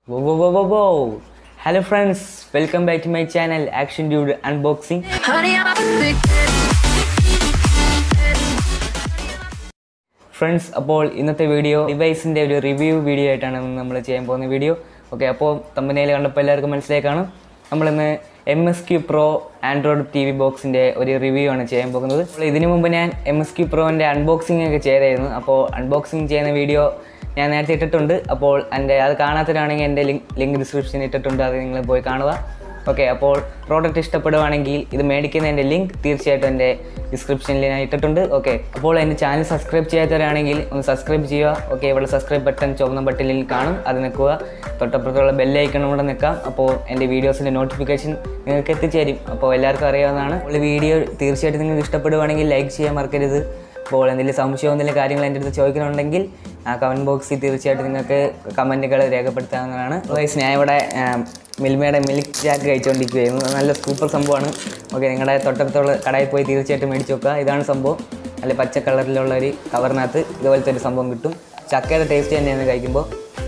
Whoa, whoa, whoa, whoa, whoa. Hello friends, welcome back to my channel Action Dude Unboxing. Honey, I'm a big friends അപ്പോൾ ഇന്നത്തെ video ഡിവൈസിൻ്റെ ഒരു review video ആയിട്ടാണ് നമ്മൾ ചെയ്യാൻ പോകുന്ന video okay അപ്പോൾ തമ്പനയിൽ കണ്ടപ്പോൾ എല്ലാവർക്കും മനസ്സിലായി കാണും നമ്മളിന്ന് M S Q pro android T V ബോക്സിൻ്റെ ഒരു റിവ്യൂ ആണ് ചെയ്യാൻ പോകുന്നത് അപ്പോൾ ഇതിനു മുമ്പ് ഞാൻ എം എസ് ക്യൂ പ്രോൻ്റെ അൺബോക്സിംഗ് ഒക്കെ ചെയ്തായിരുന്നു അപ്പോൾ അൺബോക്സിംഗ് ചെയ്യുന്ന വീഡിയോ ഞാൻ നേരത്തെ ഇട്ടിട്ടുണ്ട് അപ്പോൾ എൻ്റെ അത് കാണാത്തവരാണെങ്കിൽ എൻ്റെ ലിങ്ക് ലിങ്ക് ഡിസ്ക്രിപ്ഷനിൽ ഇട്ടിട്ടുണ്ട് അത് നിങ്ങൾ പോയി കാണുക ഓക്കെ അപ്പോൾ പ്രോഡക്റ്റ് ഇഷ്ടപ്പെടുവാണെങ്കിൽ ഇത് മേടിക്കുന്നതിൻ്റെ ലിങ്ക് തീർച്ചയായിട്ടും എൻ്റെ ഡിസ്ക്രിപ്ഷനിൽ ഞാൻ ഇട്ടിട്ടുണ്ട് ഓക്കെ അപ്പോൾ എൻ്റെ ചാനൽ സബ്സ്ക്രൈബ് ചെയ്യാത്തവരാണെങ്കിൽ ഒന്ന് സബ്സ്ക്രൈബ് ചെയ്യുക ഓക്കെ ഇവിടെ സബ്സ്ക്രൈബ് ബട്ടൺ ചുവന്ന ബട്ടണിൽ കാണും അത് നിൽക്കുക തൊട്ടപ്പുറത്തുള്ള ബെല്ലൈക്കണം കൂടെ നിൽക്കാം അപ്പോൾ എൻ്റെ വീഡിയോസിൻ്റെ നോട്ടിഫിക്കേഷൻ നിങ്ങൾക്ക് എത്തിച്ചേരും അപ്പോൾ എല്ലാവർക്കും അറിയാവുന്നതാണ് അപ്പോൾ ഈ വീഡിയോ തീർച്ചയായിട്ടും നിങ്ങൾക്ക് ഇഷ്ടപ്പെടുവാണെങ്കിൽ ലൈക്ക് ചെയ്യാൻ മറക്കരുത് അപ്പോൾ എന്തെങ്കിലും സംശയമോ എന്തെങ്കിലും കാര്യങ്ങൾ എൻ്റെ അടുത്ത് ചോദിക്കണമെങ്കിൽ ആ കമൻറ്റ് ബോക്സിൽ തീർച്ചയായിട്ടും നിങ്ങൾക്ക് കമൻറ്റുകൾ രേഖപ്പെടുത്താവുന്നതാണ് വൈസ് ഞാൻ ഇവിടെ ആ, മിൽമയുടെ മിൽക്ക് ജാക്ക് കഴിച്ചുകൊണ്ടിരിക്കുകയായിരുന്നു നല്ല സൂപ്പർ സംഭവമാണ് ഓക്കെ നിങ്ങളുടെ തൊട്ടടുത്തുള്ള കടയിൽ പോയി തീർച്ചയായിട്ടും മേടിച്ച് നോക്കുക ഇതാണ് സംഭവം നല്ല പച്ച കളറിലുള്ള ഒരു കവറിനകത്ത് ഇതുപോലത്തെ ഒരു സംഭവം കിട്ടും ചക്കയുടെ ടേസ്റ്റ് തന്നെയാണ് കഴിക്കുമ്പോൾ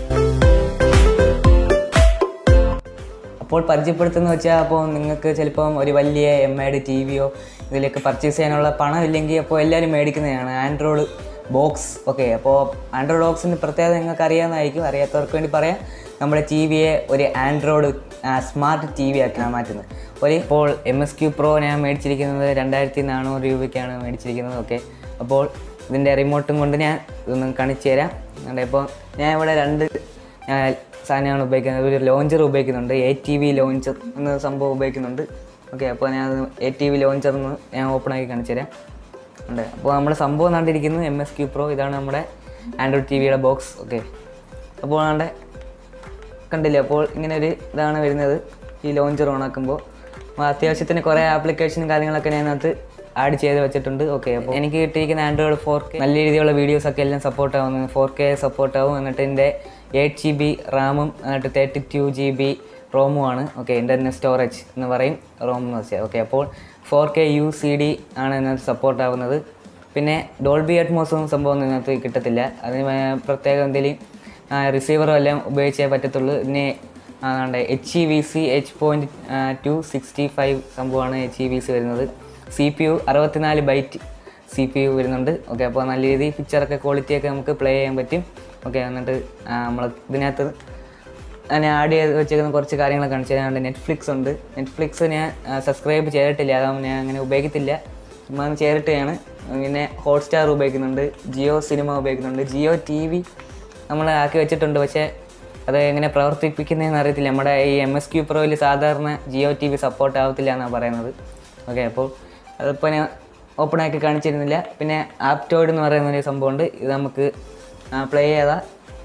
അപ്പോൾ പരിചയപ്പെടുത്തുന്ന വെച്ചാൽ അപ്പോൾ നിങ്ങൾക്ക് ചിലപ്പം ഒരു വലിയ എം ഐയുടെ ടി വിയോ ഇതിലേക്ക് പർച്ചേസ് ചെയ്യാനുള്ള പണം ഇല്ലെങ്കിൽ അപ്പോൾ എല്ലാവരും മേടിക്കുന്നതാണ് ആൻഡ്രോയിഡ് ബോക്സ് ഓക്കെ അപ്പോൾ ആൻഡ്രോയിഡ് ബോക്സിൻ്റെ പ്രത്യേകത നിങ്ങൾക്ക് അറിയാവുന്നതായിരിക്കും അറിയാത്തവർക്ക് വേണ്ടി പറയാം നമ്മുടെ ടി വിയെ ഒരു ആൻഡ്രോയിഡ് സ്മാർട്ട് ടി വി ആക്കിയാണ് മാറ്റുന്നത് ഒരു ഇപ്പോൾ എം എസ് ക്യൂ പ്രോ ഞാൻ മേടിച്ചിരിക്കുന്നത് രണ്ടായിരത്തി നാനൂറ് രൂപയ്ക്കാണ് മേടിച്ചിരിക്കുന്നത് ഓക്കെ അപ്പോൾ ഇതിൻ്റെ റിമോട്ടും കൊണ്ട് ഞാൻ ഇതൊന്ന് കാണിച്ചു തരാം അതുകൊണ്ട് ഇപ്പോൾ ഞാൻ ഇവിടെ രണ്ട് ഞാൻ സാധനമാണ് ഉപയോഗിക്കുന്നത് ഒരു ലോഞ്ചർ ഉപയോഗിക്കുന്നുണ്ട് എ ടി വി ലോഞ്ചർ എന്ന സംഭവം ഉപയോഗിക്കുന്നുണ്ട് ഓക്കെ അപ്പോൾ ഞാൻ എ ടി വി ലോഞ്ചർ എന്ന് ഞാൻ ഓപ്പൺ ആക്കി കാണിച്ചു തരാം ഉണ്ട് അപ്പോൾ നമ്മുടെ സംഭവം കണ്ടിരിക്കുന്നത് എം എസ് ക്യൂ പ്രോ ഇതാണ് നമ്മുടെ ആൻഡ്രോയിഡ് ടി വിയുടെ ബോക്സ് ഓക്കെ അപ്പോൾ നമ്മുടെ കണ്ടില്ലേ അപ്പോൾ ഇങ്ങനെ ഒരു ഇതാണ് വരുന്നത് ഈ ലോഞ്ചർ ഓൺ ആക്കുമ്പോൾ അപ്പോൾ അത്യാവശ്യത്തിന് കുറേ ആപ്ലിക്കേഷനും കാര്യങ്ങളൊക്കെ ഞാൻ അതിനകത്ത് ആഡ് ചെയ്ത് വെച്ചിട്ടുണ്ട് ഓക്കെ അപ്പോൾ എനിക്ക് കിട്ടിയിരിക്കുന്ന ആൻഡ്രോയിഡ് ഫോർ കെ നല്ല രീതിയിലുള്ള വീഡിയോസൊക്കെ എല്ലാം സപ്പോർട്ട് ആവുന്നത് ഫോർ കെ സപ്പോർട്ട് ആവും എന്നിട്ട് എൻ്റെ എയ്റ്റ് ജി ബി റാമും എന്നിട്ട് തേർട്ടി ടു ജി ബി റോമുമാണ് ഓക്കെ ഇൻ്റർനെറ്റ് സ്റ്റോറേജ് എന്ന് പറയും റോം എന്ന് വെച്ചാൽ ഓക്കെ അപ്പോൾ four K U C D ആണ് ഇതിനകത്ത് സപ്പോർട്ട് ആവുന്നത് പിന്നെ ഡോൾബി അറ്റ്മോസും സംഭവം ഇതിനകത്ത് കിട്ടത്തില്ല അതിന് വേ- പ്രത്യേകം എന്തെങ്കിലും റിസീവറും എല്ലാം ഉപയോഗിച്ചേ പറ്റത്തുള്ളൂ ഇതിന് and H E V C H point two sixty five സംഭവമാണ് എച്ച് ഇ വി സി വരുന്നത് സി പി യു അറുപത്തിനാല് ബൈറ്റ് സി പി യു വരുന്നുണ്ട് ഓക്കെ അപ്പോൾ നല്ല രീതിയിൽ പിക്ചറൊക്കെ ക്വാളിറ്റിയൊക്കെ നമുക്ക് പ്ലേ ചെയ്യാൻ പറ്റും ഓക്കെ എന്നിട്ട് നമ്മൾ ഇതിനകത്ത് ഞാൻ ആഡ് ചെയ്ത് വെച്ചേക്കുന്ന കുറച്ച് കാര്യങ്ങൾ കാണിച്ചു തരാനുണ്ട് നെറ്റ്ഫ്ലിക്സ് ഉണ്ട് നെറ്റ്ഫ്ലിക്സ് ഞാൻ സബ്സ്ക്രൈബ് ചെയ്തിട്ടില്ല അതാവും ഞാൻ അങ്ങനെ ഉപയോഗിക്കത്തില്ല ചുമ്മാ ഒന്ന് ചെയ്തിട്ടാണ് പിന്നെ ഹോട്ട്സ്റ്റാർ ഉപയോഗിക്കുന്നുണ്ട് ജിയോ സിനിമ ഉപയോഗിക്കുന്നുണ്ട് ജിയോ ടി വി നമ്മൾ ആക്കി വെച്ചിട്ടുണ്ട് പക്ഷേ അത് എങ്ങനെ പ്രവർത്തിപ്പിക്കുന്നതെന്ന് അറിയത്തില്ല നമ്മുടെ ഈ എം എസ് ക്യൂ പ്രോയിൽ സാധാരണ ജിയോ ടി വി സപ്പോർട്ട് ആവത്തില്ല എന്നാണ് പറയുന്നത് ഓക്കെ അപ്പോൾ അതിപ്പോൾ ഞാൻ ഓപ്പൺ ആക്കി കാണിച്ചിരുന്നില്ല പിന്നെ ആപ്റ്റോയിഡ് എന്ന് പറയുന്ന ഒരു സംഭവമുണ്ട് ഇത് നമുക്ക് പ്ലേ ചെയ്താൽ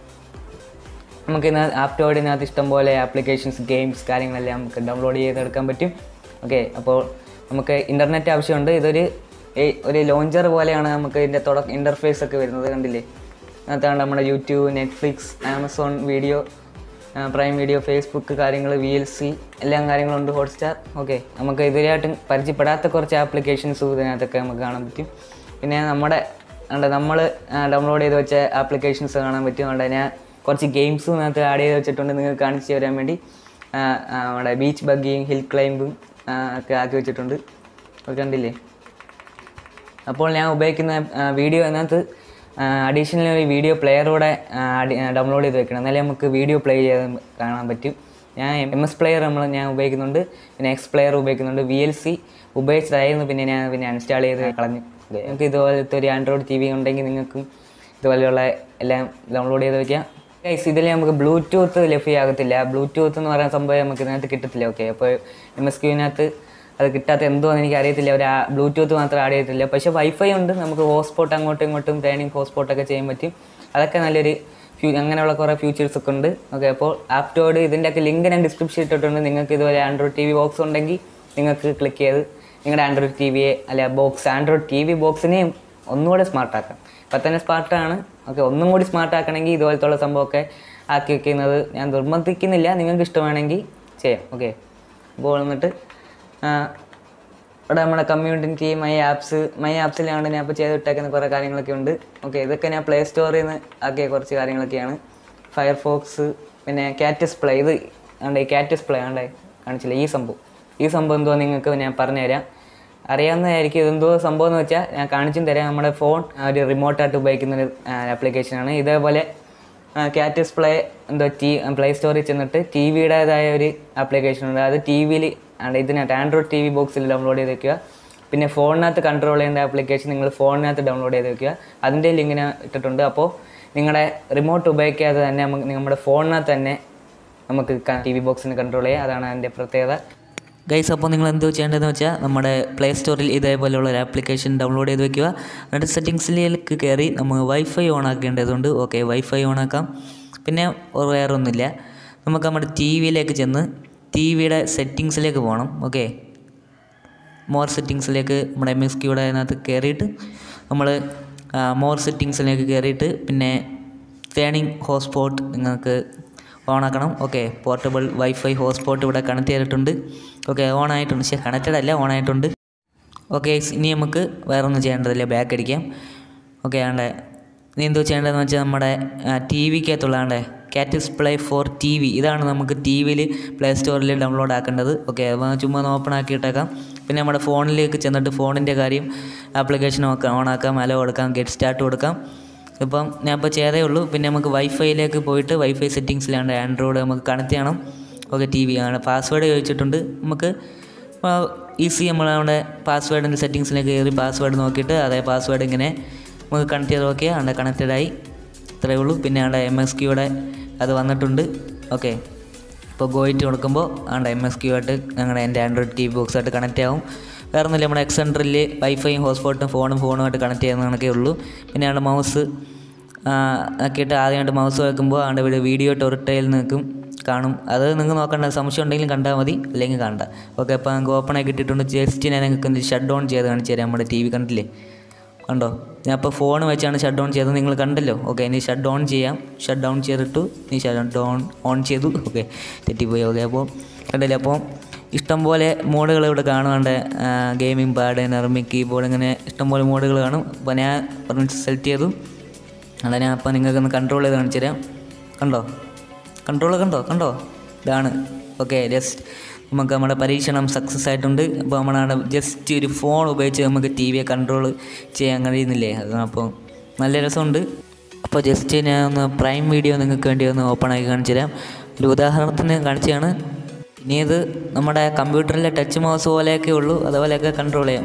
നമുക്ക് ഇന്ന് ആപ്റ്റോയിഡിനകത്ത് ഇഷ്ടംപോലെ ആപ്ലിക്കേഷൻസ് ഗെയിംസ് കാര്യങ്ങളെല്ലാം നമുക്ക് ഡൗൺലോഡ് ചെയ്തെടുക്കാൻ പറ്റും ഓക്കെ അപ്പോൾ നമുക്ക് ഇൻ്റർനെറ്റ് ആവശ്യമുണ്ട് ഇതൊരു ഏ- ഒരു ലോഞ്ചർ പോലെയാണ് നമുക്ക് ഇതിൻ്റെ തുടക്ക ഇൻ്റർഫേസ് ഒക്കെ വരുന്നത് കണ്ടില്ലേ അതിനകത്താണ് നമ്മുടെ YouTube Netflix Amazon video prime video Facebook കാര്യങ്ങൾ വി എൽ സി എല്ലാം കാര്യങ്ങളുണ്ട് ഹോട്ട്സ്റ്റാർ ഓക്കെ നമുക്ക് ഇതുവരെയായിട്ടും പരിചയപ്പെടാത്ത കുറച്ച് ആപ്ലിക്കേഷൻസ് ഇതിനകത്തൊക്കെ നമുക്ക് കാണാൻ പറ്റും പിന്നെ നമ്മുടെ നമ്മൾ ഡൗൺലോഡ് ചെയ്ത് വെച്ച ആപ്ലിക്കേഷൻസ് കാണാൻ പറ്റും അതുകൊണ്ട് ഞാൻ കുറച്ച് ഗെയിംസും അതിനകത്ത് ആഡ് ചെയ്ത് വെച്ചിട്ടുണ്ട് നിങ്ങൾക്ക് കാണിച്ചു തരാൻ വേണ്ടി ആ, ആ, നമ്മുടെ ബീച്ച് ബഗ്ഗിങ് ഹിൽ ക്ലൈംബും ഒക്കെ ആക്കി വെച്ചിട്ടുണ്ട് അത് കണ്ടില്ലേ അപ്പോൾ ഞാൻ ഉപയോഗിക്കുന്ന വീഡിയോ അതിനകത്ത് അഡീഷണൽ ഒരു വീഡിയോ പ്ലെയറൂടെ ഡൗൺലോഡ് ചെയ്ത് വെക്കണം എന്നാലേ നമുക്ക് വീഡിയോ പ്ലേ ചെയ്ത് കാണാൻ പറ്റും ഞാൻ എം എസ് പ്ലെയർ നമ്മൾ ഞാൻ ഉപയോഗിക്കുന്നുണ്ട് പിന്നെ എക്സ് പ്ലെയർ ഉപയോഗിക്കുന്നുണ്ട് വി എൽ സി ഉപയോഗിച്ചതായിരുന്നു പിന്നെ ഞാൻ പിന്നെ അൺസ്റ്റാൾ ചെയ്ത് കളഞ്ഞു നിങ്ങൾക്ക് ഇതുപോലത്തെ ഒരു ആൻഡ്രോയിഡ് ടി വി ഉണ്ടെങ്കിൽ നിങ്ങൾക്കും ഇതുപോലെയുള്ള എല്ലാം ഡൗൺലോഡ് ചെയ്ത് വെക്കാം ഗൈസ് ഇതിൽ നമുക്ക് ബ്ലൂടൂത്ത് ലഭ്യമാകത്തില്ല ബ്ലൂടൂത്ത് എന്ന് പറയുന്ന സംഭവം നമുക്ക് ഇതിനകത്ത് കിട്ടത്തില്ല ഓക്കെ അപ്പോൾ എം എസ് ക്യൂവിനകത്ത് അത് കിട്ടാത്ത എന്തോ എനിക്ക് അറിയത്തില്ല ഒരു ബ്ലൂടൂത്ത് മാത്രം ആഡ് ചെയ്തിട്ടില്ല പക്ഷേ വൈഫൈ ഉണ്ട് നമുക്ക് ഹോട്ട്സ്പോട്ട് അങ്ങോട്ടും ഇങ്ങോട്ടും ട്രെയിനിങ് ഹോട്ട്സ്പോട്ടൊക്കെ ചെയ്യാൻ പറ്റും അതൊക്കെ നല്ലൊരു ഫ്യൂ അങ്ങനെയുള്ള കുറേ ഫീച്ചേഴ്സ് ഒക്കെ ഉണ്ട് ഓക്കെ അപ്പോൾ ആപ്റ്റോഡ് ഇതിൻ്റെയൊക്കെ ലിങ്ക് ഞാൻ ഡിസ്ക്രിപ്ഷൻ ഇട്ടിട്ടുണ്ട് നിങ്ങൾക്ക് ഇതുപോലെ ആൻഡ്രോയിഡ് ടി വി ബോക്സ് ഉണ്ടെങ്കിൽ നിങ്ങൾക്ക് ക്ലിക്ക് ചെയ്ത് നിങ്ങളുടെ ആൻഡ്രോയിഡ് ടി വിയെ അല്ല ബോക്സ് ആൻഡ്രോയിഡ് ടി വി ബോക്സിനെയും ഒന്നുകൂടെ സ്മാർട്ട് ആക്കാം ഇപ്പം തന്നെ സ്മാർട്ടാണ് ഓക്കെ ഒന്നും കൂടി സ്മാർട്ട് ആക്കണമെങ്കിൽ ഇതുപോലത്തുള്ള സംഭവമൊക്കെ ആക്കി വെക്കുന്നത് ഞാൻ നിർബന്ധിക്കുന്നില്ല നിങ്ങൾക്ക് ഇഷ്ടമാണെങ്കിൽ ചെയ്യാം ഓക്കെ അപ്പോൾ എന്നിട്ട് ആ, ഇവിടെ നമ്മുടെ കമ്മ്യൂണിറ്റി മൈ ആപ്സ് മൈ ആപ്സിലാണ് ഞാൻ ഇപ്പോൾ ചെയ്തിട്ടേക്കുന്ന കുറേ കാര്യങ്ങളൊക്കെ ഉണ്ട് ഓക്കെ ഇതൊക്കെ ഞാൻ പ്ലേ സ്റ്റോറിൽ നിന്ന് ആക്കിയ കുറച്ച് കാര്യങ്ങളൊക്കെയാണ് ഫയർഫോക്സ് പിന്നെ കാറ്റസ് പ്ലേ ഇത് ആണ്ടേ കാറ്റസ് പ്ലേ ആണ്ടേ കാണിച്ചില്ല ഈ സംഭവം ഈ സംഭവം എന്തോ നിങ്ങൾക്ക് ഞാൻ പറഞ്ഞുതരാം അറിയാവുന്നതായിരിക്കും ഇതെന്തോ സംഭവം എന്ന് വെച്ചാൽ ഞാൻ കാണിച്ചും തരാം നമ്മുടെ ഫോൺ ഒരു റിമോട്ടായിട്ട് ഉപയോഗിക്കുന്ന ഒരു ആപ്ലിക്കേഷനാണ് ഇതേപോലെ കാറ്റസ് പ്ലേ എന്തോ ടി പ്ലേ സ്റ്റോറിൽ ചെന്നിട്ട് ടി വിയുടേതായ ഒരു ആപ്ലിക്കേഷൻ ഉണ്ട് അത് ടി വിയിൽ ഇതിനകത്ത് ആൻഡ്രോയിഡ് ടി വി ബോക്സിൽ ഡൗൺലോഡ് ചെയ്ത് വെക്കുക പിന്നെ ഫോണിനകത്ത് കൺട്രോൾ ചെയ്യേണ്ട ആപ്ലിക്കേഷൻ നിങ്ങൾ ഫോണിനകത്ത് ഡൗൺലോഡ് ചെയ്ത് വെക്കുക അതിൻ്റെ ലിങ്കിന് ഇട്ടിട്ടുണ്ട് അപ്പോൾ നിങ്ങളുടെ റിമോട്ട് ഉപയോഗിക്കാതെ തന്നെ നമുക്ക് നമ്മുടെ ഫോണിനകത്ത് തന്നെ നമുക്ക് ടി വി ബോക്സിന് കൺട്രോൾ ചെയ്യാം അതാണ് അതിൻ്റെ പ്രത്യേകത ഗൈസ് അപ്പോൾ നിങ്ങൾ എന്തോ ചെയ്യേണ്ടതെന്ന് വെച്ചാൽ നമ്മുടെ പ്ലേ സ്റ്റോറിൽ ഇതേപോലെയുള്ള ഒരു ആപ്ലിക്കേഷൻ ഡൗൺലോഡ് ചെയ്ത് വെക്കുക എന്നിട്ട് സെറ്റിങ്സിലേക്ക് കയറി നമ്മൾ വൈഫൈ ഓൺ ആക്കേണ്ടതുണ്ട് ഓക്കെ വൈഫൈ ഓൺ ആക്കാം പിന്നെ വേറെ ഒന്നുമില്ല നമുക്ക് നമ്മുടെ ടി വിയിലേക്ക് ചെന്ന് ടി വിയുടെ സെറ്റിങ്സിലേക്ക് പോകണം ഓക്കെ മോർ സെറ്റിങ്സിലേക്ക് നമ്മുടെ എം എസ് ക്യൂടെ അതിനകത്ത് കയറിയിട്ട് നമ്മൾ മോർ സെറ്റിങ്സിലേക്ക് കയറിയിട്ട് പിന്നെ ടേണിംഗ് ഹോട്ട്സ്പോട്ട് നിങ്ങൾക്ക് ഓൺ ആക്കണം ഓക്കെ പോർട്ടബിൾ വൈഫൈ ഹോട്ട്സ്പോട്ട് ഇവിടെ കണക്ട് ചെയ്തിട്ടുണ്ട് ഓക്കെ ഓൺ ആയിട്ടുണ്ട് പക്ഷേ കണക്റ്റഡ് അല്ല ഓൺ ആയിട്ടുണ്ട് ഓക്കെ ഇനി നമുക്ക് വേറെ ഒന്നും ചെയ്യേണ്ടതില്ല ബാക്ക് അടിക്കാം ഓക്കെ ആണ്ടേ ഇനി എന്തോ ചെയ്യേണ്ടതെന്ന് വെച്ചാൽ നമ്മുടെ ടി വിക്കകത്തുള്ള ആണ്ടേ കാറ്റസ് പ്ലേ ഫോർ ടി വി ഇതാണ് നമുക്ക് ടി വിയിൽ പ്ലേ സ്റ്റോറിൽ ഡൗൺലോഡ് ആക്കേണ്ടത് ഓക്കെ ചുമ്മാ ഒന്ന് ഓപ്പൺ ആക്കിയിട്ടേക്കാം പിന്നെ നമ്മുടെ ഫോണിലേക്ക് ചെന്നിട്ട് ഫോണിൻ്റെ കാര്യം ആപ്ലിക്കേഷൻ ഒക്കെ ഓൺ ആക്കാം അലോ കൊടുക്കാം ഗെറ്റ് സ്റ്റാർട്ട് കൊടുക്കാം ഇപ്പം ഞാൻ ഇപ്പോൾ ചെയ്തേ ഉള്ളൂ പിന്നെ നമുക്ക് വൈഫൈയിലേക്ക് പോയിട്ട് വൈഫൈ സെറ്റിങ്സിലാണ് ആൻഡ്രോയിഡ് നമുക്ക് കണക്ട് ചെയ്യണം ഓക്കെ ടി വി ആണ് പാസ്വേഡ് ചോദിച്ചിട്ടുണ്ട് നമുക്ക് ഈസി നമ്മൾ നമ്മുടെ പാസ്വേഡിൻ്റെ സെറ്റിങ്സിലേക്ക് കയറി പാസ്വേഡ് നോക്കിയിട്ട് അതേ പാസ്വേഡ് ഇങ്ങനെ നമുക്ക് കണക്ട് ചെയ്ത് നോക്കിയാൽ അവിടെ കണക്റ്റഡ് ആയി ഇത്രയേ ഉള്ളൂ പിന്നെ അവിടെ എം എസ് ക്യൂടെ അത് വന്നിട്ടുണ്ട് ഓക്കെ ഇപ്പോൾ ഗോയിറ്റ് കൊടുക്കുമ്പോൾ ആണ്ട് എം എസ് ക്യൂ ആയിട്ട് ഞങ്ങളുടെ എൻ്റെ ആൻഡ്രോയിഡ് ടി വി ബോക്സായിട്ട് കണക്റ്റ് ആവും വേറെ ഒന്നുമില്ല നമ്മുടെ എക്സെൻട്രിൽ വൈഫൈയും ഹോട്ട്സ്പോട്ടും ഫോണും ഫോണുമായിട്ട് കണക്ട് ചെയ്യുന്ന കണക്കേ ഉള്ളൂ പിന്നെ അവിടെ മൗസ് ആക്കിയിട്ട് ആദ്യമായിട്ട് മൗസ് വെക്കുമ്പോൾ അവിടെ ഇവിടെ വീഡിയോ ടൊറിട്ടയിൽ നിൽക്കും കാണും അത് നിങ്ങൾ നോക്കണ്ട സംശയം ഉണ്ടെങ്കിലും കണ്ടാൽ മതി അല്ലെങ്കിൽ കണ്ട ഓക്കെ അപ്പോൾ നമുക്ക് ഓപ്പൺ ആക്കി ഇട്ടിട്ടുണ്ട് ജസ്റ്റ് ഞാൻ നിങ്ങൾക്ക് ഷട്ട് ഡൗൺ ചെയ്ത് കാണിച്ചു തരാം നമ്മുടെ ടി വി കണ്ടില്ലേ കണ്ടോ ഞാൻ ഇപ്പോൾ ഫോൺ വെച്ചാണ് ഷട്ട് ഡൗൺ ചെയ്തത് നിങ്ങൾ കണ്ടല്ലോ ഓക്കെ ഇനി ഷട്ട് ഡൗൺ ചെയ്യാം ഷട്ട് ഡൗൺ ചെയ്തിട്ടു ഇനി ഷട്ട് ഡൗൺ ഓൺ ചെയ്തു ഓക്കെ തെറ്റിപ്പോയി ഓക്കെ അപ്പോൾ കണ്ടില്ലേ അപ്പോൾ ഇഷ്ടംപോലെ മോഡുകൾ ഇവിടെ കാണുന്നുണ്ട് ഗെയിമിംഗ് പാഡ് നെർമി കീബോർഡ് ഇങ്ങനെ ഇഷ്ടംപോലെ മോഡുകൾ കാണും അപ്പോൾ ഞാൻ പറഞ്ഞ് സെലക്ട് ചെയ്തു അതാ ഞാൻ അപ്പോൾ നിങ്ങൾക്കൊന്ന് കൺട്രോൾ ചെയ്ത് കാണിച്ചു തരാം കണ്ടോ കൺട്രോൾ കണ്ടോ കണ്ടോ ഇതാണ് ഓക്കെ ജസ്റ്റ് നമുക്ക് നമ്മുടെ പരീക്ഷണം സക്സസ് ആയിട്ടുണ്ട് അപ്പോൾ നമ്മളാണ് ജസ്റ്റ് ഒരു ഫോൺ ഉപയോഗിച്ച് നമുക്ക് ടി വിയെ കൺട്രോൾ ചെയ്യാൻ കഴിയുന്നില്ലേ അത് അപ്പോൾ നല്ല രസമുണ്ട് അപ്പോൾ ജസ്റ്റ് ഞാൻ ഒന്ന് പ്രൈം വീഡിയോ നിങ്ങൾക്ക് വേണ്ടി ഒന്ന് ഓപ്പൺ ആക്കി കാണിച്ചു തരാം ഒരു ഉദാഹരണത്തിന് കാണിച്ചതാണ് ഇനി ഇത് നമ്മുടെ കമ്പ്യൂട്ടറിലെ ടച്ച് മൗസ് പോലെയൊക്കെ ഉള്ളൂ അതുപോലെയൊക്കെ കൺട്രോൾ ചെയ്യാം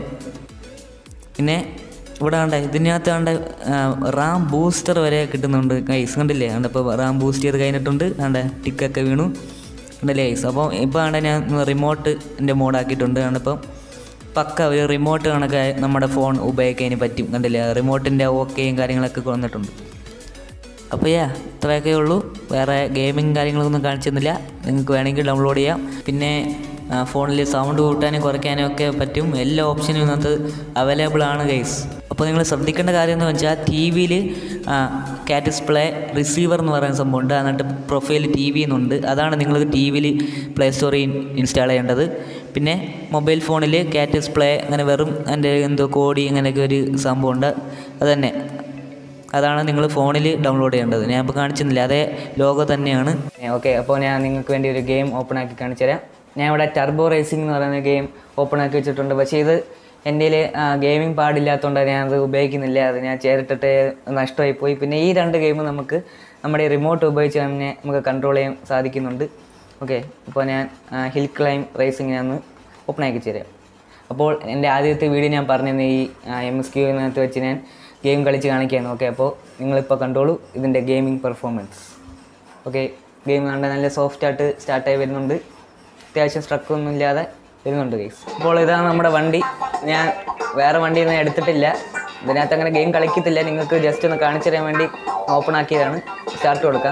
പിന്നെ ഇവിടെ കണ്ടേ ഇതിനകത്ത് കണ്ട റാം ബൂസ്റ്റർ വരെ കിട്ടുന്നുണ്ട് ഗൈസ് കണ്ടില്ലേ കണ്ട ഇപ്പോൾ റാം ബൂസ്റ്റ് ചെയ്ത് കഴിഞ്ഞിട്ടുണ്ട് കണ്ട ടിക്കൊക്കെ വീണു കണ്ടല്ലേ ഗൈസ് അപ്പോൾ ഇപ്പോൾ കണ്ട ഞാൻ റിമോട്ട് എൻ്റെ മോഡാക്കിയിട്ടുണ്ട് കണ്ടിപ്പം പക്ക ഒരു റിമോട്ട് കണക്കെ നമ്മുടെ ഫോൺ ഉപയോഗിക്കാൻ പറ്റും കണ്ടില്ലേ റിമോട്ടിൻ്റെ ഓക്കെയും കാര്യങ്ങളൊക്കെ വന്നിട്ടുണ്ട് അപ്പോൾ യാ ഇത്രയൊക്കെ ഉള്ളൂ വേറെ ഗെയിമിങ് കാര്യങ്ങളൊന്നും കാണിച്ചൊന്നുമില്ല നിങ്ങൾക്ക് വേണമെങ്കിൽ ഡൗൺലോഡ് ചെയ്യാം പിന്നെ ഫോണിൽ സൗണ്ട് കൂട്ടാനും കുറയ്ക്കാനും ഒക്കെ പറ്റും എല്ലാ ഓപ്ഷനും ഇതിനകത്ത് അവൈലബിൾ ആണ് ഗൈസ് അപ്പോൾ നിങ്ങൾ ശ്രദ്ധിക്കേണ്ട കാര്യം എന്ന് വെച്ചാൽ ടി വിയിൽ കാറ്റസ് പ്ലേ റിസീവർ എന്ന് പറയുന്ന സംഭവമുണ്ട് എന്നിട്ട് പ്രൊഫൈൽ ടി വി എന്നുണ്ട് അതാണ് നിങ്ങൾ ടി വിയിൽ പ്ലേ സ്റ്റോറിൽ ഇൻസ്റ്റാൾ ചെയ്യേണ്ടത് പിന്നെ മൊബൈൽ ഫോണിൽ കാറ്റസ് പ്ലേ അങ്ങനെ വെറും എൻ്റെ എന്തോ കോടി അങ്ങനെയൊക്കെ ഒരു സംഭവമുണ്ട് അത് തന്നെ അതാണ് നിങ്ങൾ ഫോണിൽ ഡൗൺലോഡ് ചെയ്യേണ്ടത് ഞാൻ ഇപ്പോൾ കാണിച്ചിരുന്നില്ല അതേ ലോഗോ തന്നെയാണ് ഓക്കെ അപ്പോൾ ഞാൻ നിങ്ങൾക്ക് വേണ്ടി ഒരു ഗെയിം ഓപ്പൺ ആക്കി കാണിച്ചു തരാം ഞാൻ ഇവിടെ ടർബോ റേസിംഗ് എന്ന് പറയുന്ന ഗെയിം ഓപ്പൺ ആക്കി വെച്ചിട്ടുണ്ട് പക്ഷേ ഇത് എൻ്റെ ഗെയിമിംഗ് പാടില്ലാത്തതുകൊണ്ട് ഞാനത് ഉപയോഗിക്കുന്നില്ല അത് ഞാൻ ചേർത്തിട്ട് നഷ്ടമായി പോയി പിന്നെ ഈ രണ്ട് ഗെയിം നമുക്ക് നമ്മുടെ ഈ റിമോട്ട് ഉപയോഗിച്ച് തന്നെ നമുക്ക് കൺട്രോൾ ചെയ്യാൻ സാധിക്കുന്നുണ്ട് ഓക്കെ അപ്പോൾ ഞാൻ ഹിൽ ക്ലൈം റേസിംഗ് ഞാൻ ഓപ്പൺ ആക്കി തരാം അപ്പോൾ എൻ്റെ ആദ്യത്തെ വീഡിയോ ഞാൻ പറഞ്ഞിരുന്ന ഈ എം എസ് ക്യൂവിനകത്ത് വെച്ച് ഞാൻ ഗെയിം കളിച്ച് കാണിക്കുകയാണ് ഓക്കെ അപ്പോൾ നിങ്ങളിപ്പോൾ കണ്ടോളൂ ഇതിൻ്റെ ഗെയിമിംഗ് പെർഫോമൻസ് ഓക്കെ ഗെയിം കണ്ട നല്ല സോഫ്റ്റായിട്ട് സ്റ്റാർട്ടായി വരുന്നുണ്ട് അത്യാവശ്യം സ്ട്രക്കൊന്നും ഇല്ലാതെ വരുന്നുണ്ട് ഗെയ്സ് അപ്പോൾ ഇതാണ് നമ്മുടെ വണ്ടി ഞാൻ വേറെ വണ്ടിയിൽ നിന്ന് എടുത്തിട്ടില്ല ഇതിനകത്ത് അങ്ങനെ ഗെയിം കളിക്കത്തില്ല നിങ്ങൾക്ക് ജസ്റ്റ് ഒന്ന് കാണിച്ചു തരാൻ വേണ്ടി ഓപ്പൺ ആക്കിയതാണ് സ്റ്റാർട്ട് കൊടുക്കാം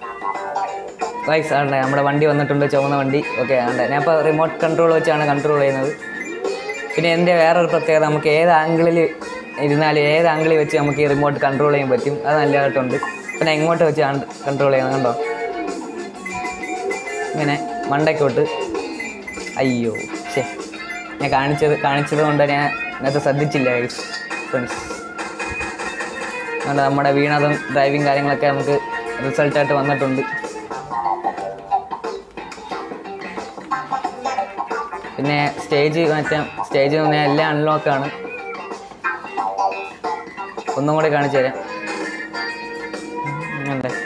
വൈസ് ആണ് നമ്മുടെ വണ്ടി വന്നിട്ടുണ്ട് ചുവന്ന വണ്ടി ഓക്കെ ആണ് ഞാൻ ഇപ്പോൾ റിമോട്ട് കൺട്രോൾ വെച്ചാണ് കൺട്രോൾ ചെയ്യുന്നത് പിന്നെ എൻ്റെ വേറൊരു പ്രത്യേകത നമുക്ക് ഏത് ആംഗിളിൽ ഇരുന്നാലും ഏത് ആംഗിളിൽ വെച്ച് നമുക്ക് ഈ റിമോട്ട് കൺട്രോൾ ചെയ്യാൻ പറ്റും അത് നല്ലതായിട്ടുണ്ട് പിന്നെ ഇങ്ങോട്ട് വെച്ച് കൺട്രോൾ ചെയ്യുന്നത് കണ്ടോ ഇങ്ങനെ മണ്ടയ്ക്കോട്ട് അയ്യോ ശേ ഞാൻ കാണിച്ചത് കാണിച്ചത് കൊണ്ട് ഞാൻ ഇന്നത്തെ ശ്രദ്ധിച്ചില്ല ഫ്രണ്ട്സ് അതുകൊണ്ട് നമ്മുടെ വീണതും ഡ്രൈവിങ് കാര്യങ്ങളൊക്കെ നമുക്ക് റിസൾട്ടായിട്ട് വന്നിട്ടുണ്ട് പിന്നെ സ്റ്റേജ് മറ്റേ സ്റ്റേജ് എന്ന് പറഞ്ഞാൽ എല്ലാം അൺലോക്കാണ് ഒന്നും കൂടി കാണിച്ചു തരാം ഉം, ഉണ്ട്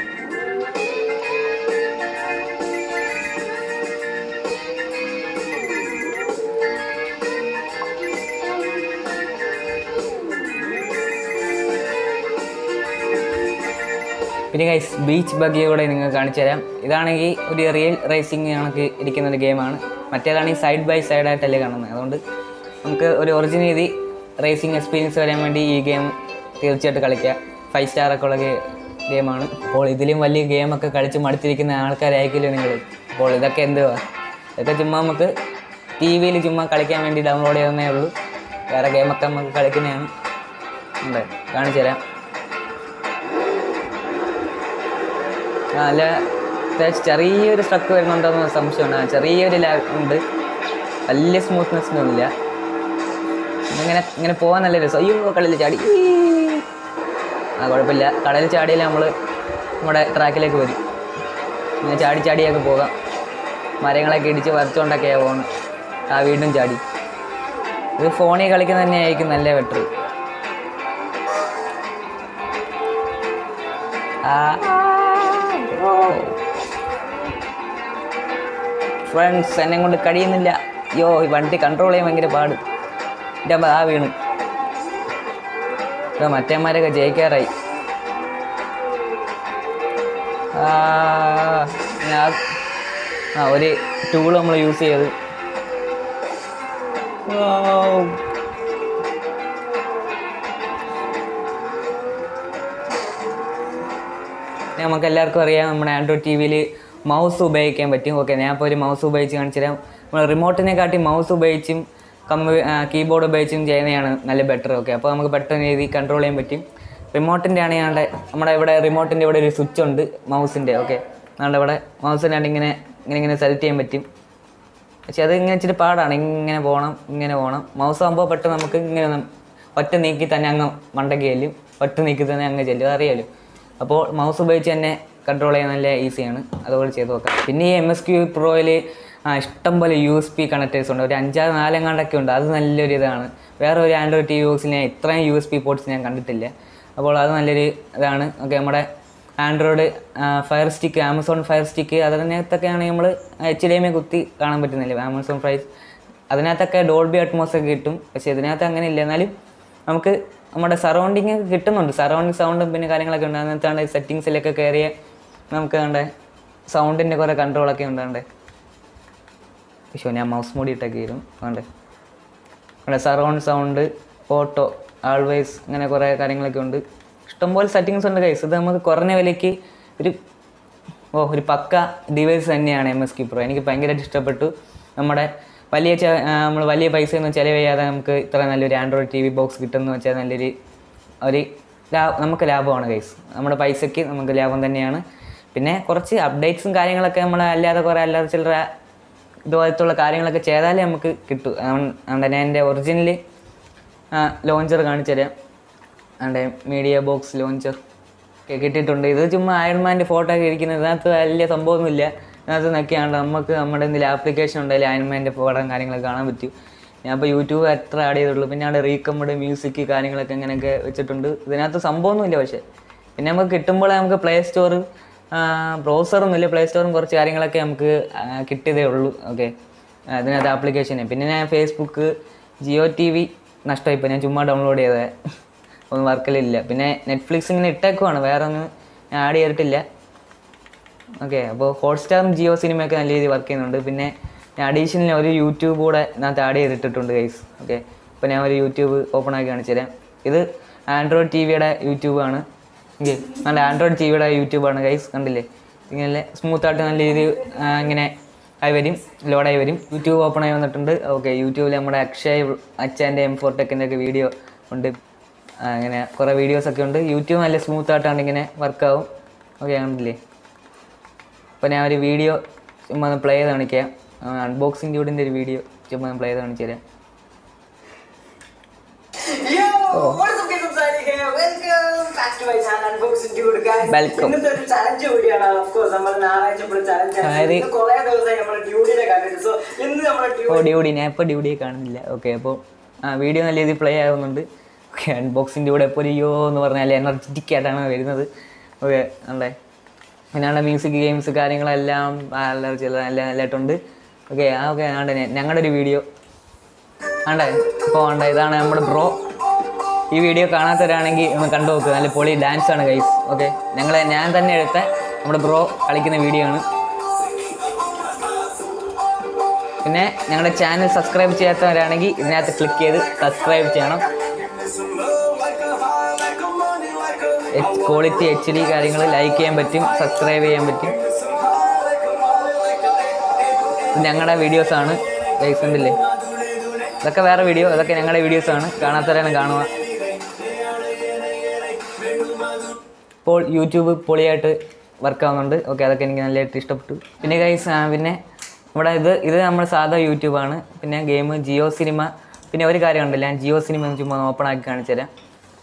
പിന്നെ ഗൈസ് ബീച്ച് ബഗ്ഗിയെ കൂടെ നിങ്ങൾക്ക് കാണിച്ചു തരാം ഇതാണെങ്കിൽ ഒരു റിയൽ റേസിംഗ് കണക്ക് ഇരിക്കുന്ന ഒരു ഗെയിമാണ് മറ്റേതാണെങ്കിൽ സൈഡ് ബൈ സൈഡായിട്ടല്ലേ കാണുന്നത് അതുകൊണ്ട് നമുക്ക് ഒരു ഒറിജിനൽ രീതി റേസിംഗ് എക്സ്പീരിയൻസ് വരാൻ വേണ്ടി ഈ ഗെയിം തീർച്ചയായിട്ടും കളിക്കുക ഫൈവ് സ്റ്റാർ ഒക്കെ ഉള്ള ഗെയിമാണ് അപ്പോൾ ഇതിലും വലിയ ഗെയിമൊക്കെ കളിച്ച് മടുത്തിരിക്കുന്ന ആൾക്കാരായിരിക്കില്ല നിങ്ങൾ അപ്പോൾ ഇതൊക്കെ എന്തുവാ ഇതൊക്കെ ചുമ്മാ നമുക്ക് ടി വിയിൽ ചുമ്മാ കളിക്കാൻ വേണ്ടി ഡൗൺലോഡ് ചെയ്യുന്നേ ഉള്ളൂ വേറെ ഗെയിമൊക്കെ നമുക്ക് കളിക്കുന്നതാണ് ഉണ്ട് കാണിച്ചു തരാം ആ, അല്ല അത്യാവശ്യം ചെറിയൊരു സ്ട്രക്ക് വരുന്നുണ്ടോന്ന് സംശയമുണ്ട് ആ, ചെറിയൊരു ലാഗ് ഉണ്ട് വലിയ സ്മൂത്ത്നെസ്സിനൊന്നുമില്ല ഇങ്ങനെ ഇങ്ങനെ പോകാൻ നല്ല രസം അയ്യോ കടലിൽ ചാടി ഈ. ആ കുഴപ്പമില്ല കടലിൽ ചാടിയാൽ നമ്മൾ നമ്മുടെ ട്രാക്കിലേക്ക് വരും ഇങ്ങനെ ചാടി ചാടിയൊക്കെ പോകാം മരങ്ങളൊക്കെ ഇടിച്ച് വരച്ചുകൊണ്ടൊക്കെയാണ് പോകുന്നത് ആ വീണ്ടും ചാടി ഇത് ഫോണിൽ കളിക്കുന്നത് തന്നെയായിരിക്കും നല്ല ബെറ്റർ ആ ഫ്രണ്ട്സ് എന്നെ കൊണ്ട് കഴിയുന്നില്ല അയ്യോ ഈ വണ്ടി കൺട്രോൾ ചെയ്യാൻ ഭയങ്കര പാട് എൻ്റെ അമ്മ ആ വീണ് ഇപ്പൊ മറ്റേമാരൊക്കെ ജയിക്കാറായി ആ, ഞാൻ ആ ഒരു ടൂൾ നമ്മൾ യൂസ് ചെയ്ത് Wow. പിന്നെ നമുക്ക് എല്ലാവർക്കും അറിയാം നമ്മുടെ ആൻഡ്രോയിഡ് ടി വിയിൽ മൗസ് ഉപയോഗിക്കാൻ പറ്റും ഓക്കെ ഞാൻ ഇപ്പോൾ ഒരു മൗസ് ഉപയോഗിച്ച് കാണിച്ചു തരാം നമ്മൾ റിമോട്ടിനെ കാട്ടി മൗസ് ഉപയോഗിച്ചും കമ്പ് കീബോർഡ് ഉപയോഗിച്ചും ചെയ്യുന്നതാണ് നല്ല ബെറ്റർ ഓക്കെ അപ്പോൾ നമുക്ക് പെട്ടെന്ന് രീതി കൺട്രോൾ ചെയ്യാൻ പറ്റും റിമോട്ടിൻ്റെ ആണ് ഞങ്ങളുടെ നമ്മുടെ ഇവിടെ റിമോട്ടിൻ്റെ ഇവിടെ ഒരു സ്വിച്ച് ഉണ്ട് മൗസിൻ്റെ ഓക്കെ നമ്മുടെ ഇവിടെ മൗസിനാണ്ട് ഇങ്ങനെ ഇങ്ങനെ ഇങ്ങനെ സെലക്ട് ചെയ്യാൻ പറ്റും പക്ഷെ അത് ഇങ്ങനെ ഇച്ചിരി പാടാണ് ഇങ്ങനെ പോകണം ഇങ്ങനെ പോകണം മൗസ് ആകുമ്പോൾ പെട്ടെന്ന് നമുക്ക് ഇങ്ങനെ നം- ഒറ്റ നീക്കി തന്നെ അങ്ങ് മണ്ടയ്ക്ക് ചെല്ലും ഒറ്റ നീക്കി തന്നെ അങ്ങ് ചെല്ലും അറിയാലോ അപ്പോൾ മൗസ് ഉപയോഗിച്ച് തന്നെ കൺട്രോൾ ചെയ്യാൻ നല്ല ഈസിയാണ് അതുപോലെ ചെയ്ത് നോക്കാം പിന്നെ ഈ എം എസ് ക്യൂ പ്രോയിൽ ഇഷ്ടം പോലെ യു എസ് പി കണക്ടേഴ്സ് ഉണ്ട് ഒരു അഞ്ചാറ് നാലെങ്ങാണ്ടൊക്കെ ഉണ്ട് അത് നല്ലൊരു ഇതാണ് വേറെ ഒരു ആൻഡ്രോയിഡ് ടി വി ബോക്സിൽ ഞാൻ ഇത്രയും യു എസ് പി പോർട്സ് ഞാൻ കണ്ടിട്ടില്ല അപ്പോൾ അത് നല്ലൊരു ഇതാണ് ഓക്കെ നമ്മുടെ Android fire stick Amazon fire stick അതിനകത്തൊക്കെയാണ് നമ്മൾ എച്ച് ഡി എം എ കുത്തി കാണാൻ പറ്റുന്നില്ല ആമസോൺ പ്രൈസ് അതിനകത്തൊക്കെ ഡോൾബി അറ്റ്മോസ് ഒക്കെ കിട്ടും പക്ഷേ ഇതിനകത്ത് അങ്ങനെ ഇല്ല എന്നാലും നമുക്ക് നമ്മുടെ സറൗണ്ടിങ് കിട്ടുന്നുണ്ട് സറൗണ്ടിങ് സൗണ്ടും പിന്നെ കാര്യങ്ങളൊക്കെ ഉണ്ട് അതിനകത്താണ്ട് സെറ്റിങ്സിലൊക്കെ കയറിയ നമുക്ക് കണ്ടേ സൗണ്ടിൻ്റെ കുറേ കൺട്രോളൊക്കെ ഉണ്ടാണ്ടേ പക്ഷേ ഞാൻ മൗസ് മൂടി ഇട്ടൊക്കെ വരും വേണ്ടേ അവിടെ സറൗണ്ട് സൗണ്ട് ഓട്ടോ ആൾവേസ് അങ്ങനെ കുറേ കാര്യങ്ങളൊക്കെ ഉണ്ട് ഇഷ്ടംപോലെ സെറ്റിങ്സ് ഉണ്ട് കൈസ് ഇത് നമുക്ക് കുറഞ്ഞ വിലയ്ക്ക് ഒരു ഓ ഒരു പക്ക ഡിവൈസ് തന്നെയാണ് എം എസ് ക്യൂ പ്രോ എനിക്ക് ഭയങ്കരമായിട്ട് ഇഷ്ടപ്പെട്ടു നമ്മുടെ വലിയ നമ്മൾ വലിയ പൈസ ഒന്നും ചിലവ് ചെയ്യാതെ നമുക്ക് ഇത്ര നല്ലൊരു ആൻഡ്രോയിഡ് ടി വി ബോക്സ് കിട്ടുമെന്ന് വെച്ചാൽ നല്ലൊരു ഒരു ലാ നമുക്ക് ലാഭമാണ് കൈസ് നമ്മുടെ പൈസയ്ക്ക് നമുക്ക് ലാഭം തന്നെയാണ് പിന്നെ കുറച്ച് അപ്ഡേറ്റ്സും കാര്യങ്ങളൊക്കെ നമ്മൾ അല്ലാതെ കുറേ അല്ലാതെ ചില്ലറ ഇതുപോലത്തുള്ള കാര്യങ്ങളൊക്കെ ചെയ്താലേ നമുക്ക് കിട്ടൂ അതുകൊണ്ട് ഞാൻ എൻ്റെ ഒറിജിനൽ ലോഞ്ചർ കാണിച്ചു തരാം എൻ്റെ മീഡിയ ബോക്സ് ലോഞ്ചർ ഒക്കെ കിട്ടിയിട്ടുണ്ട് ഇത് ചുമ്മാ അയൺമാൻ്റെ ഫോട്ടോ ഒക്കെ ഇരിക്കുന്നത് ഇതിനകത്ത് വലിയ സംഭവമൊന്നുമില്ല ഇതിനകത്ത് നോക്കിയാണ്ട് നമുക്ക് നമ്മുടെ എന്തെങ്കിലും ആപ്ലിക്കേഷൻ ഉണ്ടെങ്കിൽ അയൺമാൻ്റെ പടം കാര്യങ്ങളൊക്കെ കാണാൻ പറ്റും ഞാൻ ഇപ്പോൾ യൂട്യൂബ് എത്ര ആഡ് ചെയ്തിട്ടുള്ളൂ പിന്നെ അവിടെ റീകമ്മഡ് മ്യൂസിക് കാര്യങ്ങളൊക്കെ ഇങ്ങനെയൊക്കെ വെച്ചിട്ടുണ്ട് ഇതിനകത്ത് സംഭവമൊന്നുമില്ല പക്ഷേ പിന്നെ നമുക്ക് കിട്ടുമ്പോൾ നമുക്ക് പ്ലേ സ്റ്റോർ ബ്രൗസറൊന്നുമില്ല പ്ലേ സ്റ്റോറും കുറച്ച് കാര്യങ്ങളൊക്കെ നമുക്ക് ആ, കിട്ടിയതേ ഉള്ളൂ ഓക്കെ അതിനകത്ത് ആപ്ലിക്കേഷന് പിന്നെ ഞാൻ ഫേസ്ബുക്ക് ജിയോ ടി വി നഷ്ടമായിപ്പോൾ ഞാൻ ചുമ്മാ ഡൗൺലോഡ് ചെയ്തത് ഒന്നും വർക്കിലില്ല പിന്നെ നെറ്റ്ഫ്ലിക്സ് ഇങ്ങനെ ഇട്ടേക്കുവാണ് വേറെ ഒന്നും ഞാൻ ആഡ് ചെയ്തിട്ടില്ല ഓക്കെ അപ്പോൾ ഹോട്ട്സ്റ്റാറും ജിയോ സിനിമയൊക്കെ നല്ല രീതിയിൽ വർക്ക് ചെയ്യുന്നുണ്ട് പിന്നെ ഞാൻ അഡീഷണൽ ഒരു യൂട്യൂബ് കൂടെ ഇതിനകത്ത് ആഡ് ചെയ്തിട്ടിട്ടുണ്ട് ഗൈസ് ഓക്കെ അപ്പോൾ ഞാൻ ഒരു യൂട്യൂബ് ഓപ്പൺ ആക്കി കാണിച്ചു തരാം ഇത് ആൻഡ്രോയിഡ് ടി വിയുടെ യൂട്യൂബാണ് ഓക്കെ നല്ല ആൻഡ്രോയിഡ് ടി വിയുടെ യൂട്യൂബാണ് ഗൈസ് കണ്ടില്ലേ ഇങ്ങനെ സ്മൂത്തായിട്ട് നല്ല രീതിയിൽ ആ, ഇങ്ങനെ ആയി വരും ലോഡായി വരും യൂട്യൂബ് ഓപ്പൺ ആയി വന്നിട്ടുണ്ട് ഓക്കെ യൂട്യൂബിൽ നമ്മുടെ അക്ഷയ് അച്ഛൻ്റെ എം ഫോർ ടെക്കിൻ്റെ ഒക്കെ വീഡിയോ ഉണ്ട് ആ, അങ്ങനെ കുറേ വീഡിയോസൊക്കെ ഉണ്ട് യൂട്യൂബ് നല്ല സ്മൂത്തായിട്ടാണ് ഇങ്ങനെ വർക്കാവും ഓക്കെ കണ്ടില്ലേ അപ്പോൾ ഞാൻ ഒരു വീഡിയോ ചുമ്മാ ഒന്ന് പ്ലേ ചെയ്ത് കാണിക്കാം അൺബോക്സിംഗ് ഡ്യൂഡിൻ്റെ ഒരു വീഡിയോ ചുമ്മാ പ്ലേ ചെയ്ത് കാണിച്ചു തരാം Yo, what's up guys, I'm Sani here. Welcome back to my channel, Unboxing Dude, guys. Welcome. ഇന്നത്തെ ഒരു ചലഞ്ച് കൂടിയാണ് ഓഫ് കോഴ്സ് നമ്മൾ ഞായറാഴ്ച ഇപ്പോൾ ചലഞ്ച് അതായത് ഇന്ന് കുറേ ദിവസമായി നമ്മൾ ഡ്യൂട്ടിനെ കണ്ടിട്ട് സോ ഇന്ന് നമ്മൾ ഓ ഡ്യൂഡി ഞാൻ ഇപ്പോൾ ഡ്യൂഡിയെ കാണുന്നില്ല ഓക്കെ അപ്പോൾ ആ വീഡിയോ നല്ല രീതിയിൽ പ്ലേ ആകുന്നുണ്ട് ഓക്കെ അൺബോക്സിൻ്റെ കൂടെ ഇപ്പോൾ ഒരു യോ എന്ന് പറഞ്ഞാൽ എനർജറ്റിക് ആയിട്ടാണ് വരുന്നത് ഓക്കെ അല്ലേ പിന്നെ അവിടെ മ്യൂസിക് ഗെയിംസ് കാര്യങ്ങളെല്ലാം നല്ല ചില നല്ല നല്ലതായിട്ടുണ്ട് ഓക്കെ ആ ഓക്കെ ആണ്ട് ഞങ്ങളുടെ ഒരു വീഡിയോ ആണ്ടേ ഇപ്പോൾ ആണ്ട ഇതാണ് നമ്മുടെ ബ്രോ ഈ വീഡിയോ കാണാത്തവരാണെങ്കിൽ ഒന്ന് കണ്ടു നോക്കുക നല്ല പൊളി ഡാൻസ് ആണ് ഗൈസ് ഓക്കെ ഞങ്ങളെ ഞാൻ തന്നെ എടുത്ത നമ്മുടെ ബ്രോ കളിക്കുന്ന വീഡിയോ ആണ് പിന്നെ ഞങ്ങളുടെ ചാനൽ സബ്സ്ക്രൈബ് ചെയ്യാത്തവരാണെങ്കിൽ ഇതിനകത്ത് ക്ലിക്ക് ചെയ്ത് സബ്സ്ക്രൈബ് ചെയ്യണം ക്വാളിറ്റി എച്ച് ഡി കാര്യങ്ങൾ ലൈക്ക് ചെയ്യാൻ പറ്റും സബ്സ്ക്രൈബ് ചെയ്യാൻ പറ്റും ഇത് ഞങ്ങളുടെ വീഡിയോസാണ് ഗൈസ് ഉണ്ടല്ലേ ഇതൊക്കെ വേറെ വീഡിയോ അതൊക്കെ ഞങ്ങളുടെ വീഡിയോസാണ് കാണാത്തവരാണ് കാണുക ഇപ്പോൾ യൂട്യൂബ് പൊളിയായിട്ട് വർക്ക് ആവുന്നുണ്ട് ഓക്കെ അതൊക്കെ എനിക്ക് നല്ലതായിട്ട് ഇഷ്ടപ്പെട്ടു പിന്നെ ഗൈസ് പിന്നെ ഇവിടെ ഇത് ഇത് നമ്മൾ സാധാ യൂട്യൂബാണ് പിന്നെ ഗെയിം ജിയോ സിനിമ പിന്നെ ഒരു കാര്യം ഉണ്ടല്ലോ ഞാൻ ജിയോ സിനിമ ഒന്ന് ചുമ്മാ ഓപ്പൺ ആക്കി കാണിച്ചു തരാം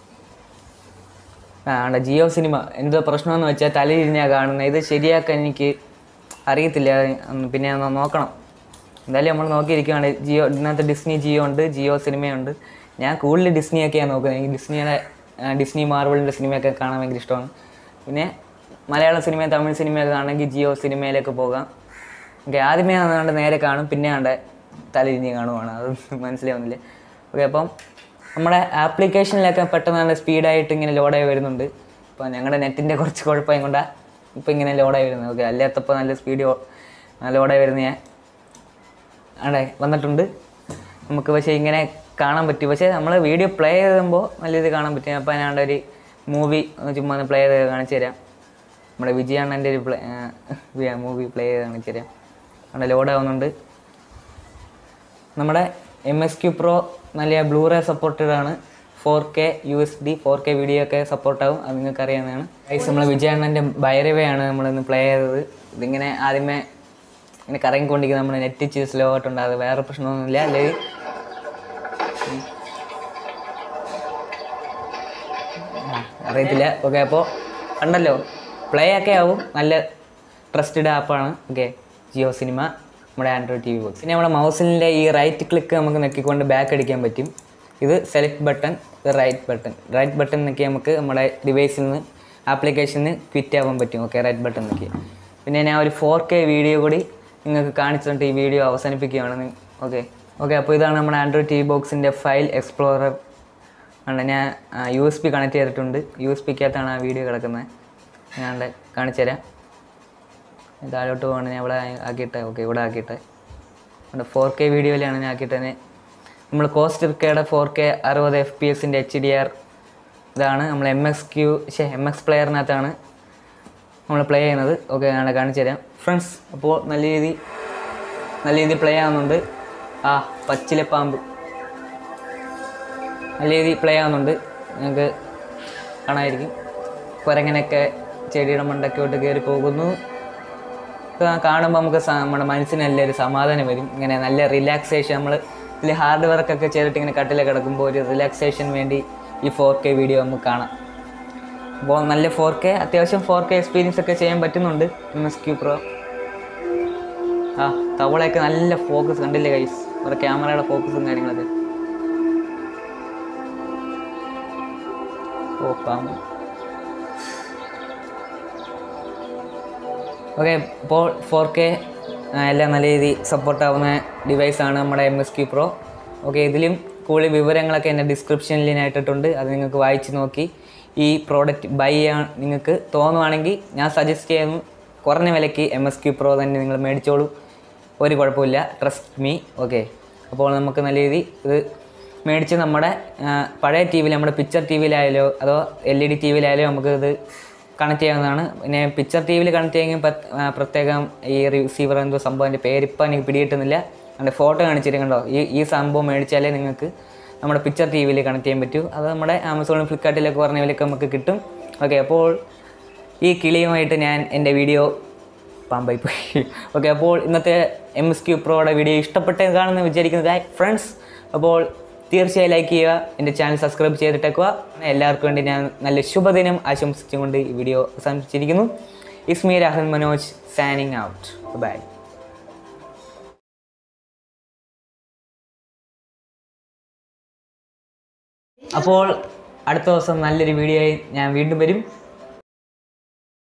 ആ ഉണ്ട് ജിയോ സിനിമ എന്തോ പ്രശ്നമെന്ന് വെച്ചാൽ തലതിരിഞ്ഞാണ് കാണുന്നത് ഇത് ശരിയാക്കാൻ എനിക്ക് അറിയത്തില്ല ഒന്ന് പിന്നെ ഒന്ന് നോക്കണം എന്തായാലും നമ്മൾ നോക്കിയിരിക്കുകയാണ് ജിയോ ഇതിനകത്ത് ഡിസ്നി ജിയോ ഉണ്ട് ജിയോ സിനിമയുണ്ട് ഞാൻ കൂടുതൽ ഡിസ്നിയൊക്കെയാണ് നോക്കുന്നത് എനിക്ക് ഡിസ്നിയുടെ ആ, ഡിസ്നി മാർവലിൻ്റെ സിനിമയൊക്കെ കാണാൻ ഭയങ്കര ഇഷ്ടമാണ് പിന്നെ മലയാള സിനിമ തമിഴ് സിനിമയൊക്കെ കാണണമെങ്കിൽ ജിയോ സിനിമയിലേക്ക് പോകാം ഓക്കെ ആദ്യമേ അതുകൊണ്ട് നേരെ കാണും പിന്നെ കണ്ട് തലതിരിഞ്ഞ് കാണുവാണ് അത് മനസ്സിലാവുന്നില്ല ഓക്കെ അപ്പം നമ്മുടെ ആപ്ലിക്കേഷനിലൊക്കെ പെട്ടെന്ന് നല്ല സ്പീഡായിട്ട് ഇങ്ങനെ ലോഡായി വരുന്നുണ്ട് അപ്പോൾ ഞങ്ങളുടെ നെറ്റിൻ്റെ കുറച്ച് കുഴപ്പം കൊണ്ടാണ് ഇപ്പോൾ ഇങ്ങനെ ലോഡായി വരുന്നത് ഓക്കെ അല്ലാത്തപ്പോൾ നല്ല സ്പീഡ് ലോഡായി വരുന്ന ഞാൻ ആണേ വന്നിട്ടുണ്ട് നമുക്ക് പക്ഷേ ഇങ്ങനെ കാണാൻ പറ്റും പക്ഷേ നമ്മൾ വീഡിയോ പ്ലേ ചെയ്യുമ്പോൾ നല്ല രീതിയിൽ കാണാൻ പറ്റും അപ്പോൾ ഞാൻ്റെ ഒരു മൂവി ചുമ്മാ ഒന്ന് പ്ലേ ചെയ്ത് കാണിച്ചു തരാം നമ്മുടെ വിജയണ്ണൻ്റെ ഒരു പ്ലേ മൂവി പ്ലേ ചെയ്ത് കാണിച്ചു തരാം അവിടെ ലോഡ് ആവുന്നുണ്ട് നമ്മുടെ എം എസ് ക്യു പ്രോ നല്ല ബ്ലൂറേ സപ്പോർട്ടഡ് ആണ് four K U S D four K video ഒക്കെ സപ്പോർട്ടാവും അത് നിങ്ങൾക്ക് അറിയാവുന്നതാണ് ഗൈസ് നമ്മൾ വിജയണ്ണൻ്റെ ബൈരവയാണ് നമ്മളിന്ന് പ്ലേ ചെയ്തത് ഇതിങ്ങനെ ആദ്യമേ ഇങ്ങനെ കറങ്ങിക്കൊണ്ടിരിക്കുന്നത് നമ്മുടെ നെറ്റ് ഇച്ചിരി സ്ലോ ആയിട്ടുണ്ട് അത് വേറെ പ്രശ്നമൊന്നുമില്ല അല്ലെങ്കിൽ ആ, അറിയത്തില്ല ഓക്കെ അപ്പോൾ കണ്ടല്ലോ പ്ലേ ഒക്കെ ആവും നല്ല ട്രസ്റ്റഡ് ആപ്പാണ് ഓക്കെ ജിയോ സിനിമ നമ്മുടെ ആൻഡ്രോയിഡ് ടി വി ബോക്സ് പിന്നെ നമ്മുടെ മൗസിൻ്റെ ഈ റൈറ്റ് ക്ലിക്ക് നമുക്ക് നെക്കിക്കൊണ്ട് ബാക്ക് അടിക്കാൻ പറ്റും ഇത് സെലക്ട് ബട്ടൺ ഇത് റൈറ്റ് ബട്ടൺ റൈറ്റ് ബട്ടൺ നോക്കി നമുക്ക് നമ്മുടെ ഡിവൈസിൽ നിന്ന് ആപ്ലിക്കേഷന് ക്വിറ്റ് ആവാൻ പറ്റും ഓക്കെ റൈറ്റ് ബട്ടൺ നോക്കി പിന്നെ ഞാൻ ഒരു ഫോർ കെ വീഡിയോ കൂടി നിങ്ങൾക്ക് കാണിച്ചിട്ട് ഈ വീഡിയോ അവസാനിപ്പിക്കുകയാണ് ഓക്കെ ഓക്കെ അപ്പോൾ ഇതാണ് നമ്മുടെ ആൻഡ്രോയിഡ് ടി വി ബോക്സിൻ്റെ ഫയൽ എക്സ്പ്ലോറർ ആണ് ഞാൻ യു എസ് പി കണക്ട് ചെയ്തിട്ടുണ്ട് യു എസ് പിക്കകത്താണ് ആ വീഡിയോ കിടക്കുന്നത് ഞാൻ ദേ കാണിച്ചു തരാം ഞാൻ താഴോട്ട് പോകണം ഞാൻ ഇവിടെ ആക്കിയിട്ട് ഓക്കെ ഇവിടെ ആക്കിയിട്ട് ഇവിടെ ഫോർ കെ വീഡിയോയിലാണ് ഞാൻ ആക്കിയിട്ടത് നമ്മൾ കോസ്റ്റ് കെയുടെ ഫോർ കെ അറുപത് എഫ് പി എസിൻ്റെ എച്ച് ഡി ആർ ഇതാണ് നമ്മൾ എം എക്സ് ക്യൂ ശേ എം എക്സ് പ്ലെയറിനകത്താണ് നമ്മൾ പ്ലേ ചെയ്യുന്നത് ഓക്കെ ഞാൻ കാണിച്ചു തരാം ഫ്രണ്ട്സ് അപ്പോൾ നല്ല രീതി നല്ല രീതിയിൽ പ്ലേ ആവുന്നുണ്ട് ആ പച്ചില പാമ്പ് നല്ല രീതിയിൽ പ്ലേ ആവുന്നുണ്ട് നിങ്ങൾക്ക് കാണാമായിരിക്കും കുരങ്ങനൊക്കെ ചെടിയുടെ മണ്ടക്കോട്ട് കയറി പോകുന്നു ഇത് കാണുമ്പോൾ നമുക്ക് സ- നമ്മുടെ മനസ്സിന് നല്ലൊരു സമാധാനം വരും ഇങ്ങനെ നല്ല റിലാക്സേഷൻ നമ്മൾ ഇതിൽ ഹാർഡ് വർക്കൊക്കെ ചെയ്തിട്ട് ഇങ്ങനെ കട്ടിലെ കിടക്കുമ്പോൾ ഒരു റിലാക്സേഷൻ വേണ്ടി ഈ ഫോർ കെ വീഡിയോ നമുക്ക് കാണാം അപ്പോൾ നല്ല ഫോർ കെ അത്യാവശ്യം ഫോർ കെ എക്സ്പീരിയൻസ് ഒക്കെ ചെയ്യാൻ പറ്റുന്നുണ്ട് എം എസ് ക്യൂ പ്രോ ആ തവളയൊക്കെ നല്ല ഫോക്കസ് കണ്ടില്ലേ കൈസ് അവരുടെ ക്യാമറയുടെ ഫോക്കസും കാര്യങ്ങളൊക്കെ ഓ പാമ്പ് ഓക്കെ ഇപ്പോൾ ഫോർ കെ എല്ലാം നല്ല രീതിയിൽ സപ്പോർട്ടാവുന്ന ഡിവൈസാണ് നമ്മുടെ M S Q pro okay ഇതിലും കൂടുതൽ വിവരങ്ങളൊക്കെ എൻ്റെ ഡിസ്ക്രിപ്ഷനിൽ ഞാൻ ഇട്ടിട്ടുണ്ട് അത് നിങ്ങൾക്ക് വായിച്ച് നോക്കി ഈ പ്രോഡക്റ്റ് ബൈ ചെയ്യാൻ നിങ്ങൾക്ക് തോന്നുവാണെങ്കിൽ ഞാൻ സജസ്റ്റ് ചെയ്യുന്നു കുറഞ്ഞ വിലയ്ക്ക് എം എസ് ക്യൂ പ്രോ തന്നെ നിങ്ങൾ മേടിച്ചോളൂ ഒരു കുഴപ്പമില്ല ട്രസ്റ്റ് മീ ഓക്കെ അപ്പോൾ നമുക്ക് നല്ല രീതി ഇത് മേടിച്ച് നമ്മുടെ ആ, പഴയ ടി വിയിൽ നമ്മുടെ പിക്ചർ ടി വിയിലായാലോ അതോ എൽ ഇ ഡി ടി വിയിലായാലോ നമുക്ക് ഇത് കണക്ട് ചെയ്യാവുന്നതാണ് പിന്നെ പിക്ചർ ടി വിയിൽ കണക്ട് ചെയ്യുമെങ്കിൽ പത്ത്- ആ, പ്രത്യേകം ഈ റിസീവർ എന്തോ സംഭവം അതിൻ്റെ പേരിപ്പോൾ എനിക്ക് പിടികിട്ടുന്നില്ല അതിൻ്റെ ഫോട്ടോ കാണിച്ചിട്ട് കണ്ടോ ഈ ഈ സംഭവം മേടിച്ചാലേ നിങ്ങൾക്ക് നമ്മുടെ പിക്ചർ ടി വിയിൽ കണക്ട് ചെയ്യാൻ പറ്റൂ അത് നമ്മുടെ ആമസോണും ഫ്ലിപ്കാർട്ടിലൊക്കെ പറഞ്ഞ വിലയൊക്കെ നമുക്ക് കിട്ടും ഓക്കെ അപ്പോൾ ഈ കിളിയുമായിട്ട് ഞാൻ എൻ്റെ വീഡിയോ പാമ്പായി പോയി ഓക്കെ അപ്പോൾ ഇന്നത്തെ എം എസ് ക്യൂ പ്രോയുടെ വീഡിയോ ഇഷ്ടപ്പെട്ടത് കാണുമെന്ന് വിചാരിക്കുന്നത് ഫ്രണ്ട്സ് അപ്പോൾ തീർച്ചയായും ലൈക്ക് ചെയ്യുക എൻ്റെ ചാനൽ സബ്സ്ക്രൈബ് ചെയ്തിട്ടേക്കുക എല്ലാവർക്കും വേണ്ടി ഞാൻ നല്ല ശുഭദിനം ആശംസിച്ചുകൊണ്ട് ഈ വീഡിയോ അവസാനിപ്പിച്ചിരിക്കുന്നു it's me Rahul Manoj signing out bye അപ്പോൾ അടുത്ത ദിവസം നല്ലൊരു വീഡിയോ ആയി ഞാൻ വീണ്ടും വരും